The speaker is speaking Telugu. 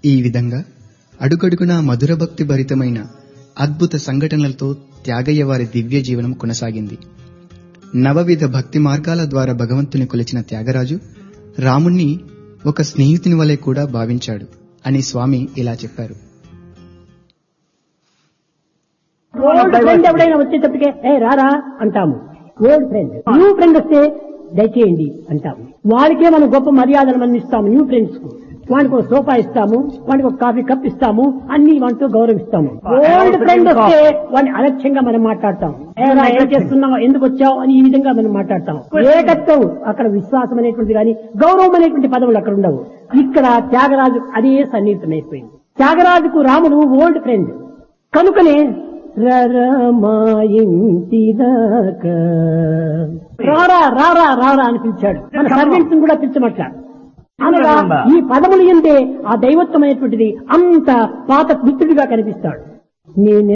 ఈ విధంగా అడుగడుగునా మధుర భక్తి భరితమైన అద్భుత సంఘటనలతో త్యాగయ్య వారి దివ్య జీవనం కొనసాగింది నవవిధ భక్తి మార్గాల ద్వారా భగవంతుని కొలిచిన త్యాగరాజు రాముణ్ణి ఒక స్నేహితుని వలె కూడా భావించాడు అని స్వామి ఇలా చెప్పారు ఓల్డ్ ఫ్రెండ్ ఎవడైనా వచ్చేటప్పటికే ఏ రారా అంటాము ఓల్డ్ ఫ్రెండ్ న్యూ ఫ్రెండ్ వస్తే దయచేయండి అంటాము వాడికే మనం గొప్ప మర్యాదలు మనం ఇస్తాము న్యూ ఫ్రెండ్స్ కు వాడికి ఒక సోఫా ఇస్తాము వాడికి ఒక కాఫీ కప్ ఇస్తాము అన్ని వాటితో గౌరవిస్తాము ఓల్డ్ ఫ్రెండ్ వస్తే వాడిని అలక్ష్యంగా మనం మాట్లాడతాం ఏరా ఏం చేస్తున్నావు ఎందుకు వచ్చావు అని ఈ విధంగా మనం మాట్లాడతాం ఏకత్వం అక్కడ విశ్వాసం అనేటువంటిది కానీ గౌరవం అనేటువంటి పదవులు అక్కడ ఉండవు ఇక్కడ త్యాగరాజు అదే సన్నిహితమైపోయింది త్యాగరాజుకు రాముడు ఓల్డ్ ఫ్రెండ్ కనుకనే రరమాయింటిదాకా రారా రారా రారా అని పిలిచాడు మన సర్వెంట్స్ కూడా పిలిచమట్ల అనగా ఈ పదములు ఎందే ఆ దైవత్వమైనటువంటిది అంత పాత మిత్రుడిగా కనిపిస్తాడు నేను